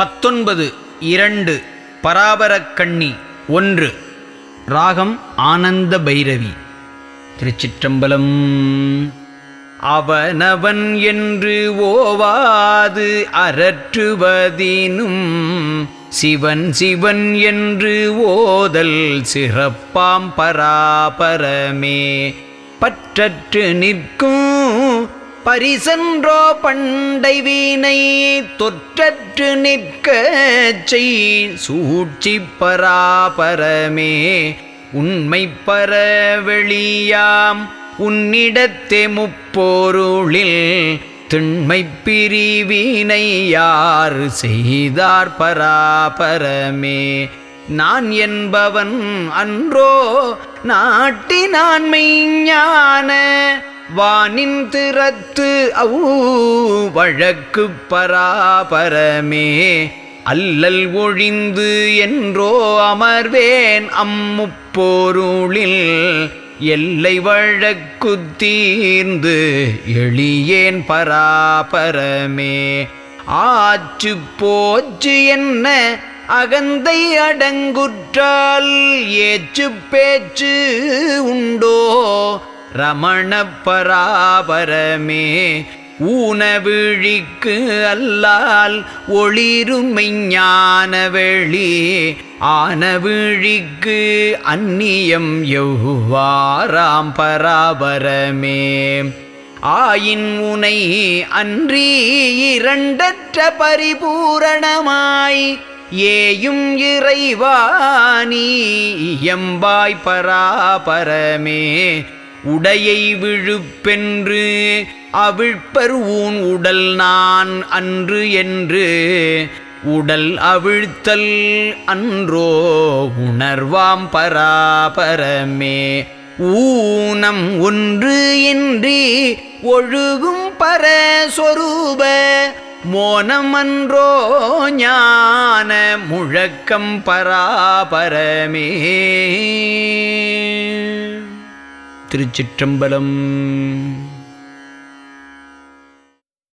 பத்தொன்பது இரண்டு பராபரக்கண்ணி ஒன்று ராகம் ஆனந்த பைரவி திருச்சிற்றம்பலம் அவனவன் என்று ஓவாது அரற்றுவதினும் சிவன் சிவன் என்று ஓதல் சிறப்பாம் பராபரமே பற்றற்று நிற்கும் பரிசன்றோ பண்டை வீணை தொற்றற்று நிற்க செய் சூழ்ச்சி பராபரமே உண்மை பரவெளியாம் உன்னிடத்தே முப்பொருளில் திண்மை பிரிவினை யார் செய்தார் பராபரமே நான் என்பவன் அன்றோ நாட்டினான் மெய்ஞான வானின் திறத்து அவு வழக்கு பராபரமே அல்லல் ஒழிந்து என்றோ அமர்வேன் அம்முப்பொருளில் எல்லை வழக்கு தீர்ந்து எளியேன் பராபரமே ஆச்சு போச்சு என்ன அகந்தை அடங்குற்றால் ஏச்சு பேச்சு உண்டோ ரமண பராபரமே ஊனவிழிக்கு அல்லால் ஒளிருமை ஞான வெளி ஆனவிழிக்கு அந்நியம் எவ்வாறாம் பராபரமே ஆயின் உனை அன்றி இரண்டற்ற பரிபூரணமாய் ஏயும் இறைவாணி எம்பாய் பராபரமே உடையை விழுப்பென்று அவிழ்ப்பர் ஊன் உடல் நான் அன்று என்று உடல் அவிழ்த்தல் அன்றோ உணர்வாம் பராபரமே ஊனம் ஒன்று இன்றி ஒழுகும் பரஸ்வரூப மோனமன்றோ ஞான முழக்கம் பராபரமே திருச்சிற்றம்பலம்